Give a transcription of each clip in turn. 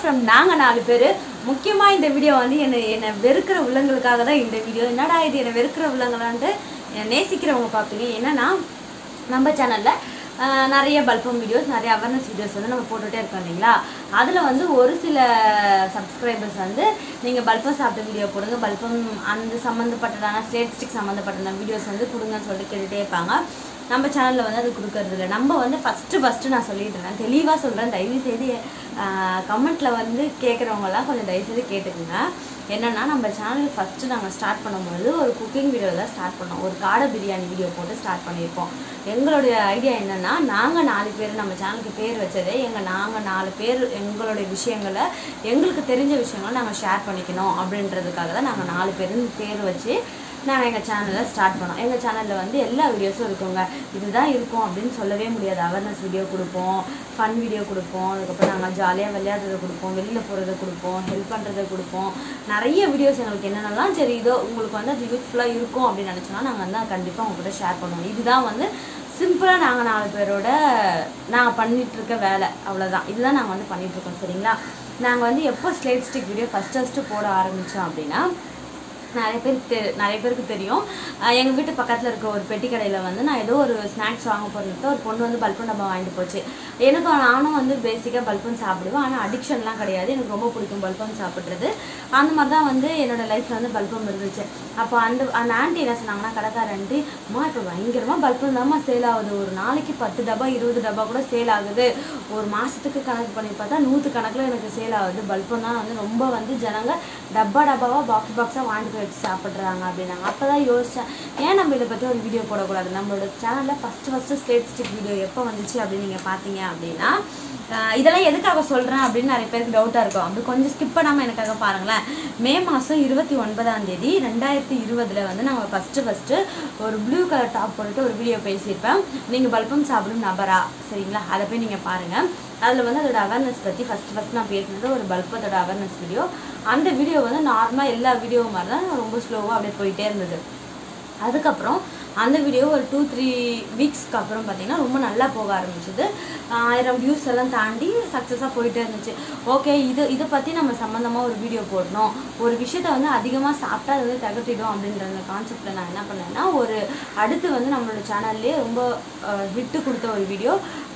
from நாங்கள் நாலு பேர் முக்கியமாக இந்த வீடியோ வந்து என்னை என்னை வெறுக்கிற உள்ளங்களுக்காக தான் இந்த வீடியோ என்னடா இது என்னை வெறுக்கிற உள்ளங்களான்ட்டு என்னை நேசிக்கிறவங்க பார்ப்பீங்க என்னன்னா நம்ம சேனலில் நிறைய பல்பம் வீடியோஸ் நிறைய அவேர்னஸ் வீடியோஸ் வந்து நம்ம போட்டுகிட்டே இருக்கோம் இல்லைங்களா அதில் வந்து ஒரு சில சப்ஸ்கிரைபர்ஸ் வந்து நீங்கள் பல்பம் சாப்பிட்ட வீடியோ போடுங்க பல்பம் அந்த சம்மந்தப்பட்டதான ஸ்டேட் ஸ்டிக் சம்மந்தப்பட்டதான வீடியோஸ் வந்து கொடுங்கன்னு சொல்லிட்டு கேட்டுகிட்டே இருப்பாங்க நம்ம சேனலில் வந்து அது கொடுக்கறது இல்லை நம்ம வந்து ஃபஸ்ட்டு ஃபஸ்ட்டு நான் சொல்லிட்டு இருக்கேன் தெளிவாக சொல்கிறேன் தயவு செய்து கமெண்ட்டில் வந்து கேட்குறவங்கலாம் கொஞ்சம் தயவு செய்து கேட்டுக்குங்க என்னென்னா நம்ம சேனல் ஃபஸ்ட்டு நாங்கள் ஸ்டார்ட் பண்ணும்போது ஒரு குக்கிங் வீடியோ தான் ஸ்டார்ட் பண்ணோம் ஒரு காடை பிரியாணி வீடியோ போட்டு ஸ்டார்ட் பண்ணியிருக்கோம் எங்களுடைய ஐடியா என்னென்னா நாங்கள் நாலு பேர் நம்ம சேனலுக்கு பேர் வச்சதே எங்கள் நாங்கள் நாலு பேர் எங்களுடைய விஷயங்களை எங்களுக்கு தெரிஞ்ச விஷயங்களை நாங்கள் ஷேர் பண்ணிக்கணும் அப்படின்றதுக்காக தான் நாங்கள் நாலு பேரும் பேர் வச்சு நாங்கள் எங்கள் சேனலில் ஸ்டார்ட் பண்ணோம் எங்கள் சேனலில் வந்து எல்லா வீடியோஸும் இருக்குங்க இதுதான் இருக்கும் அப்படின்னு சொல்லவே முடியாது அவேர்னஸ் வீடியோ கொடுப்போம் ஃபன் வீடியோ கொடுப்போம் அதுக்கப்புறம் நாங்கள் ஜாலியாக விளையாடுறதை கொடுப்போம் வெளியில் போகிறத கொடுப்போம் ஹெல்ப் பண்ணுறதை கொடுப்போம் நிறைய வீடியோஸ் எங்களுக்கு என்னென்னலாம் தெரியுதோ உங்களுக்கு வந்து அது யூஸ்ஃபுல்லாக இருக்கும் அப்படின்னு நினச்சோன்னா நாங்கள் வந்து கண்டிப்பாக உங்கள்கிட்ட ஷேர் பண்ணுவோம் இதுதான் வந்து சிம்பிளாக நாங்கள் நாலு பேரோட நாங்கள் பண்ணிட்டு இருக்க வேலை அவ்வளோதான் இதுதான் நாங்கள் வந்து பண்ணிட்டு இருக்கோம் சரிங்களா நாங்கள் வந்து எப்போ slate stick video first first போட ஆரம்பித்தோம் அப்படின்னா நிறைய பேருக்கு தெ நிறைய பேருக்கு தெரியும் எங்கள் வீட்டு பக்கத்தில் இருக்க ஒரு பெட்டி கடையில் வந்து நான் ஏதோ ஒரு ஸ்நாக்ஸ் வாங்க போகிறதுக்கு ஒரு பொண்ணு வந்து பல்பன் டப்பா வாங்கிட்டு போச்சு எனக்கு நானும் வந்து பேசிக்காக பல்பன் சாப்பிடுவேன் ஆனால் அடிக்ஷன்லாம் கிடையாது எனக்கு ரொம்ப பிடிக்கும் பல்பன் சாப்பிட்றது அந்த மாதிரி தான் வந்து என்னோடய லைஃப்பில் வந்து பல்பம் இருந்துச்சு அப்போ அந்த அந்த ஆண்டி என்ன சொன்னாங்கன்னா கடைக்கார ஆண்டி அம்மா இப்போ பயங்கரமாக பல்பம் தான்மா சேல் ஆகுது ஒரு நாளைக்கு பத்து டப்பா இருபது டப்பா கூட சேல் ஆகுது ஒரு மாதத்துக்கு கணக்கு பண்ணி பார்த்தா நூற்று கணக்கில் எனக்கு சேல் ஆகுது பல்பம் தான் வந்து ரொம்ப வந்து ஜனங்க டப்பா டப்பாவாக பாக்ஸ் பாக்ஸாக வாங்கிட்டு வச்சு சாப்பிட்றாங்க அப்படின்னாங்க அப்போ தான் யோசித்தேன் ஏன் நம்ம இதை பற்றி ஒரு வீடியோ போடக்கூடாது நம்மளோட சேனலில் first first slate stick video எப்போ வந்துச்சு அப்படின்னு நீங்கள் பார்த்தீங்க அப்படின்னா இதெல்லாம் எதுக்காக சொல்கிறேன் அப்படின்னு நிறைய பேருக்கு டவுட்டாக இருக்கும் அப்படி கொஞ்சம் ஸ்கிப் பண்ணாமல் எனக்காக பாருங்களேன் மே மாதம் இருபத்தி ஒன்பதாம் தேதி ரெண்டாயிரத்தி இருபதில் வந்து நாங்கள் ஃபஸ்ட்டு ஃபஸ்ட்டு ஒரு ப்ளூ கலர் டாப் போட்டுட்டு ஒரு வீடியோ பேசியிருப்பேன் நீங்கள் பல்பம் சாப்பிடும் நபரா சரிங்களா அதை போய் நீங்கள் பாருங்கள் அதில் வந்து அதோட அவேர்னஸ் பற்றி ஃபஸ்ட் ஃபஸ்ட் நான் பேசுனது ஒரு பல்பத்தோட அவேர்னஸ் வீடியோ அந்த வீடியோ வந்து நார்மலாக எல்லா வீடியோ மாதிரி தான் ரொம்ப ஸ்லோவாக அப்படியே போயிட்டே இருந்தது அதுக்கப்புறம் அந்த வீடியோ ஒரு டூ த்ரீ வீக்ஸ்க்கு அப்புறம் பார்த்தீங்கன்னா ரொம்ப நல்லா போக ஆரம்பிச்சிது ஆயிரம் வியூஸ் எல்லாம் தாண்டி சக்ஸஸாக போயிட்டே இருந்துச்சு ஓகே இது இதை பற்றி நம்ம சம்மந்தமாக ஒரு வீடியோ போடணும் ஒரு விஷயத்த வந்து அதிகமாக சாப்பிட்டா அது வந்து தகட்டிடும் அப்படின்ற அந்த கான்செப்டில் நான் என்ன பண்ணேன்னா ஒரு அடுத்து வந்து நம்மளோட சேனல்லே ரொம்ப விட்டு கொடுத்த ஒரு வீடியோ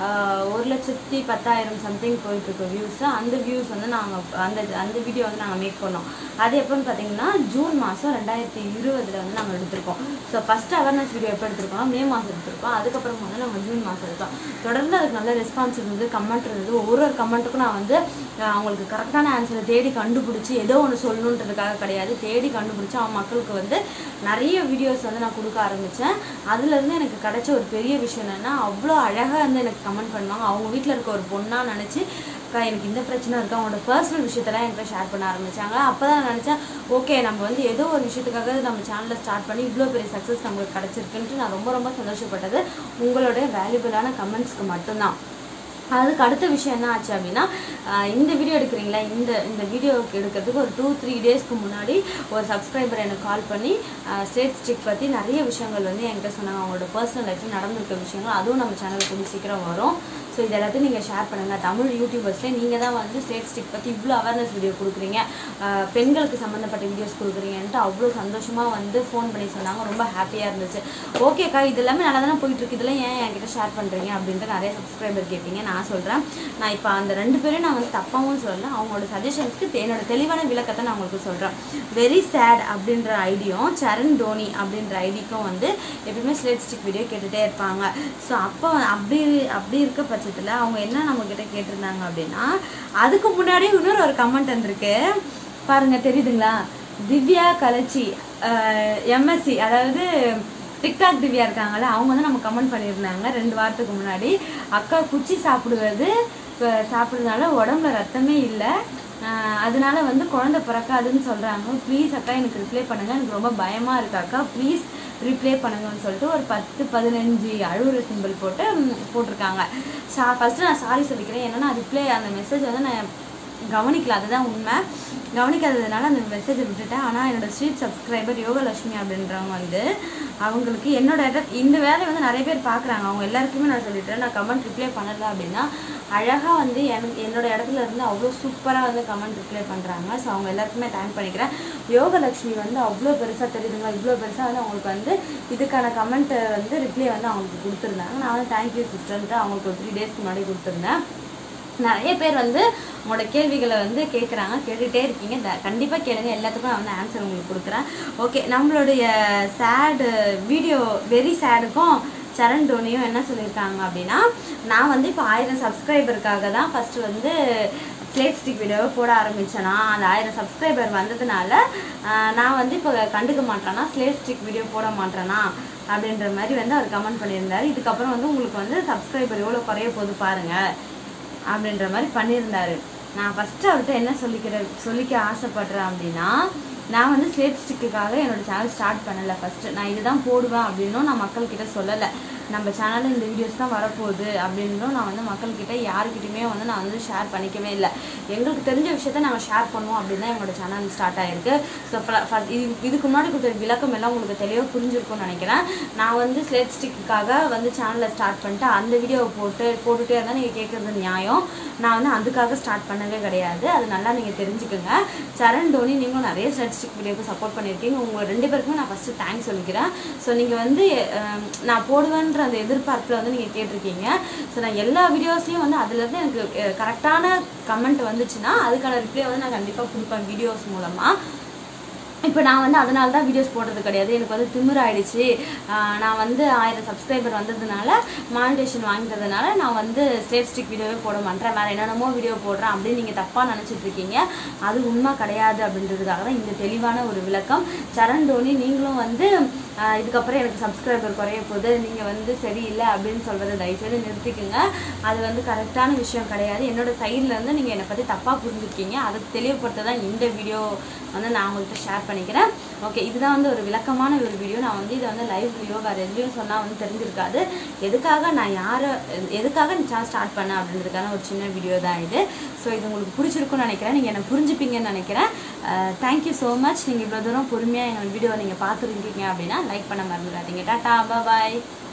ஒரு லட்சத்தி பத்தாயிரம் சம்திங் போயிட்டுருக்கு வியூஸ் அந்த வியூஸ் வந்து நாங்கள் அந்த அந்த வீடியோ வந்து நாங்கள் மேக் பண்ணோம் அது எப்போன்னு பார்த்தீங்கன்னா ஜூன் மாதம் ரெண்டாயிரத்தி இருபதில் வந்து நாங்கள் எடுத்திருக்கோம் ஸோ ஃபஸ்ட் அவேர்னஸ் வீடியோ எப்போ எடுத்திருக்கோம் மே மாதம் எடுத்திருக்கோம் அதுக்கப்புறம் வந்து நாங்கள் ஜூன் மாதம் எடுத்தோம் தொடர்ந்து அதுக்கு நல்ல ரெஸ்பான்ஸ் இருந்தது கமெண்ட் இருந்தது ஒவ்வொரு ஒரு கமெண்ட்டுக்கும் நான் வந்து அவங்களுக்கு கரெக்டான ஆன்சரை தேடி கண்டுபிடிச்சி ஏதோ ஒன்று சொல்லணுன்றதுக்காக கிடையாது தேடி கண்டுபிடிச்சி அவன் மக்களுக்கு வந்து நிறைய வீடியோஸ் வந்து நான் கொடுக்க ஆரம்பித்தேன் அதுலேருந்து எனக்கு கிடைச்ச ஒரு பெரிய விஷயம் என்னென்னா அவ்வளோ அழகாக வந்து எனக்கு கமெண்ட் பண்ணுவாங்க அவங்க வீட்டில் இருக்க ஒரு பொண்ணாக நினச்சி அக்கா எனக்கு இந்த பிரச்சனை இருக்குது அவங்களோட பர்சனல் விஷயத்தெல்லாம் என்கிட்ட ஷேர் பண்ண ஆரம்பித்தாங்க அப்போ தான் நினச்சேன் ஓகே நம்ம வந்து ஏதோ ஒரு விஷயத்துக்காக நம்ம சேனலில் ஸ்டார்ட் பண்ணி இவ்வளோ பெரிய சக்ஸஸ் நம்மளுக்கு கிடச்சிருக்குன்ட்டு நான் ரொம்ப ரொம்ப சந்தோஷப்பட்டது உங்களுடைய வேல்யூபிளான கமெண்ட்ஸ்க்கு மட்டும்தான் அதுக்கு அடுத்த விஷயம் என்ன ஆச்சு அப்படின்னா இந்த வீடியோ எடுக்கிறீங்களா இந்த இந்த வீடியோ எடுக்கிறதுக்கு ஒரு டூ த்ரீ டேஸ்க்கு முன்னாடி ஒரு சப்ஸ்கிரைபர் எனக்கு கால் பண்ணி ஸ்டேட் ஸ்டிக் பற்றி நிறைய விஷயங்கள் வந்து என்கிட்ட சொன்னாங்க அவங்களோட பர்சனல் லைஃப்பில் நடந்திருக்க விஷயங்கள் அதுவும் நம்ம சேனலில் கூடிய சீக்கிரம் வரும் ஸோ இது எல்லாத்தையும் நீங்கள் ஷேர் பண்ணுங்கள் தமிழ் யூடியூபர்ஸ்லேயே நீங்கள் தான் வந்து ஸ்டேட் ஸ்டிக் பற்றி இவ்வளோ அவேர்னஸ் வீடியோ கொடுக்குறீங்க பெண்களுக்கு சம்மந்தப்பட்ட வீடியோஸ் கொடுக்குறீங்கன்ட்டு அவ்வளோ சந்தோஷமாக வந்து ஃபோன் பண்ணி சொன்னாங்க ரொம்ப ஹாப்பியாக இருந்துச்சு ஓகேக்கா இது எல்லாமே நல்லா தானே போயிட்டுருக்கு இதெல்லாம் ஏன் என்கிட்ட ஷேர் பண்ணுறீங்க அப்படின்ட்டு நிறைய சப்ஸ்கிரைபர் கேட்பீங்க நான் சொல்கிறேன் நான் இப்போ அந்த ரெண்டு பேரும் நான் வந்து தப்பாகவும் சொல்லலை அவங்களோட சஜஷன்ஸ்க்கு என்னோட தெளிவான விளக்கத்தை நான் உங்களுக்கு சொல்கிறேன் வெரி சேட் அப்படின்ற ஐடியும் சரண் டோனி அப்படின்ற ஐடிக்கும் வந்து எப்பயுமே ஸ்லேட் ஸ்டிக் வீடியோ கேட்டுகிட்டே இருப்பாங்க ஸோ அப்போ அப்படி அப்படி இருக்க பட்சத்தில் அவங்க என்ன நம்மக்கிட்ட கேட்டிருந்தாங்க அப்படின்னா அதுக்கு முன்னாடி இன்னொரு ஒரு கமெண்ட் வந்திருக்கு பாருங்க தெரியுதுங்களா திவ்யா கலச்சி எம்எஸ்சி அதாவது டிக்டாக் திவ்யா இருக்காங்கல்ல அவங்க வந்து நம்ம கமெண்ட் பண்ணியிருந்தாங்க ரெண்டு வாரத்துக்கு முன்னாடி அக்கா குச்சி சாப்பிடுவது சாப்பிட்றதுனால உடம்புல ரத்தமே இல்லை அதனால வந்து குழந்தை பிறக்காதுன்னு சொல்கிறாங்க ப்ளீஸ் அக்கா எனக்கு ரிப்ளை பண்ணுங்கள் எனக்கு ரொம்ப பயமாக இருக்கு அக்கா ப்ளீஸ் ரிப்ளை பண்ணுங்கன்னு சொல்லிட்டு ஒரு பத்து பதினஞ்சு அழுகுற சிம்பிள் போட்டு போட்டிருக்காங்க சா ஃபஸ்ட்டு நான் சாரி சொல்லிக்கிறேன் ஏன்னா ரிப்ளை அந்த மெசேஜ் வந்து நான் கவனிக்கல அதுதான் உண்மை கவனிக்காததுனால அந்த மெசேஜை விட்டுட்டேன் ஆனால் என்னோட ஸ்வீட் சப்ஸ்கிரைபர் யோகலட்சுமி அப்படின்றவங்க வந்து அவங்களுக்கு என்னோட இட இந்த வேலையை வந்து நிறைய பேர் பார்க்குறாங்க அவங்க எல்லாருக்குமே நான் சொல்லிட்டேன் நான் கமெண்ட் ரிப்ளை பண்ணல அப்படின்னா அழகாக வந்து எனக்கு என்னோட இடத்துல இருந்து அவ்வளோ சூப்பராக வந்து கமெண்ட் ரிப்ளை பண்ணுறாங்க ஸோ அவங்க எல்லாருக்குமே தேங்க் பண்ணிக்கிறேன் யோகலட்சுமி வந்து அவ்வளோ பெருசாக தெரியுதுங்க இவ்வளோ பெருசாக வந்து அவங்களுக்கு வந்து இதுக்கான கமெண்ட்டை வந்து ரிப்ளை வந்து அவங்களுக்கு கொடுத்துருந்தாங்க நான் வந்து தேங்க்யூ சிஸ்டர்ன்ட்டு அவங்களுக்கு ஒரு த்ரீ டேஸ்க்கு முன்னாடி கொடுத்துருந்தேன் நிறைய பேர் வந்து உங்களோட கேள்விகளை வந்து கேட்குறாங்க கேட்டுகிட்டே இருக்கீங்க த கண்டிப்பாக கேளுங்க எல்லாத்துக்கும் நான் வந்து ஆன்சர் உங்களுக்கு கொடுக்குறேன் ஓகே நம்மளுடைய சேடு வீடியோ வெரி சேடுக்கும் சரண் டோனியும் என்ன சொல்லியிருக்காங்க அப்படின்னா நான் வந்து இப்போ ஆயிரம் சப்ஸ்கிரைபருக்காக தான் ஃபஸ்ட்டு வந்து ஸ்லேட் ஸ்டிக் வீடியோவை போட ஆரம்பிச்சேனா அந்த ஆயிரம் சப்ஸ்கிரைபர் வந்ததுனால ஆஹ், நான் வந்து இப்போ கண்டுக்க மாட்டேனா ஸ்லேட் ஸ்டிக் வீடியோ போட மாட்டேனா அப்படின்ற மாதிரி வந்து அவர் கமெண்ட் பண்ணியிருந்தாரு இதுக்கப்புறம் வந்து உங்களுக்கு வந்து சப்ஸ்கிரைபர் எவ்வளோ குறைய போகுது பாருங்கள் அப்படின்ற மாதிரி பண்ணியிருந்தாரு நான் ஃபஸ்ட்டு அவர்கிட்ட என்ன சொல்லிக்கிற சொல்லிக்க ஆசைப்படுறேன் அப்படின்னா நான் வந்து ஸ்லேட் ஸ்டிக்குக்காக என்னோட சேனல் ஸ்டார்ட் பண்ணலை ஃபஸ்ட்டு நான் இதுதான் போடுவேன் அப்படின்னும் நான் மக்கள்கிட்ட சொல்லலை நம்ம சேனலில் இந்த வீடியோஸ் தான் வரப்போகுது அப்படின்னும் நான் வந்து மக்கள்கிட்ட யாருக்கிட்டையுமே வந்து நான் வந்து ஷேர் பண்ணிக்கவே இல்லை எங்களுக்கு தெரிஞ்ச விஷயத்த நாங்கள் ஷேர் பண்ணுவோம் அப்படின்னு தான் எங்களோட சேனல் ஸ்டார்ட் ஆயிருக்கு ஸோ இது இதுக்கு முன்னாடி கொடுத்த விளக்கம் எல்லாம் உங்களுக்கு தெளிவாக புரிஞ்சிருக்கும்னு நினைக்கிறேன் நான் வந்து ஸ்லேட் ஸ்டிக்குக்காக வந்து சேனலை ஸ்டார்ட் பண்ணிட்டு அந்த வீடியோவை போட்டு போட்டுகிட்டே இருந்தால் நீங்கள் கேட்குறது நியாயம் நான் வந்து அதுக்காக ஸ்டார்ட் பண்ணவே கிடையாது அது நல்லா நீங்கள் தெரிஞ்சுக்கோங்க சரண் டோனி நீங்களும் நிறைய ஸ்லேட் ஸ்டிக் வீடியோக்கு சப்போர்ட் பண்ணியிருக்கீங்க உங்கள் ரெண்டு பேருக்குமே நான் ஃபஸ்ட்டு தேங்க்ஸ் சொல்லிக்கிறேன் ஸோ நீங்கள் வந்து அஹ், நான் போடுவேன்ற அந்த எதிர்பார்ப்பில் வந்து நீங்கள் கேட்டிருக்கீங்க ஸோ நான் எல்லா வீடியோஸ்லையும் வந்து அதுலேருந்து எனக்கு கரெக்டான கமெண்ட் வந்துச்சுன்னா அதுக்கான ரிப்ளை வந்து நான் கண்டிப்பாக கொடுப்பேன் வீடியோஸ் மூலமாக இப்போ நான் வந்து அதனால தான் வீடியோஸ் போடுறது கிடையாது எனக்கு வந்து திமிர் ஆயிடுச்சு ஆஹ் நான் வந்து ஆயிரம் சப்ஸ்கிரைபர் வந்ததுனால மானிட்டேஷன் வாங்கிட்டதுனால நான் வந்து ஸ்டேட் ஸ்டிக் வீடியோவே போட மாட்டேன் வேறு என்னென்னமோ வீடியோ போடுறேன் அப்படின்னு நீங்கள் தப்பாக நினச்சிட்டு இருக்கீங்க அது உண்மை கிடையாது அப்படின்றதுக்காக தான் இந்த தெளிவான ஒரு விளக்கம் சரண் டோனி நீங்களும் வந்து ஆஹ் இதுக்கப்புறம் எனக்கு சப்ஸ்கிரைபர் குறைய போகுது நீங்கள் வந்து சரியில்லை அப்படின்னு சொல்கிறத தயவுசெய்து நிறுத்திக்கோங்க அது வந்து கரெக்டான விஷயம் கிடையாது என்னோட சைடில் இருந்து நீங்கள் என்னை பற்றி தப்பாக புரிஞ்சுருக்கீங்க அதை தெளிவுபடுத்த தான் இந்த வீடியோ வந்து நான் உங்கள்கிட்ட ஷேர் பண்ணிக்கிறேன் ஓகே இதுதான் வந்து ஒரு விளக்கமான ஒரு வீடியோ நான் வந்து இதை வந்து லைவ் வீடியோ வேறு எதுலையும் சொன்னால் வந்து தெரிஞ்சிருக்காது எதுக்காக நான் யாரை எதுக்காக இந்த சேனல் ஸ்டார்ட் பண்ணேன் அப்படின்றதுக்கான ஒரு சின்ன வீடியோ தான் இது ஸோ இது உங்களுக்கு பிடிச்சிருக்கும்னு நினைக்கிறேன் நீங்கள் என்ன புரிஞ்சுப்பீங்கன்னு நினைக்கிறேன் தேங்க்யூ ஸோ மச் நீங்கள் இவ்வளோ தூரம் பொறுமையாக எங்கள் வீடியோவை நீங்கள் பார்த்துருக்கீங்க அப்படின்னா லைக் பண்ண மறந்துடாதீங்க டாட்டா பாய்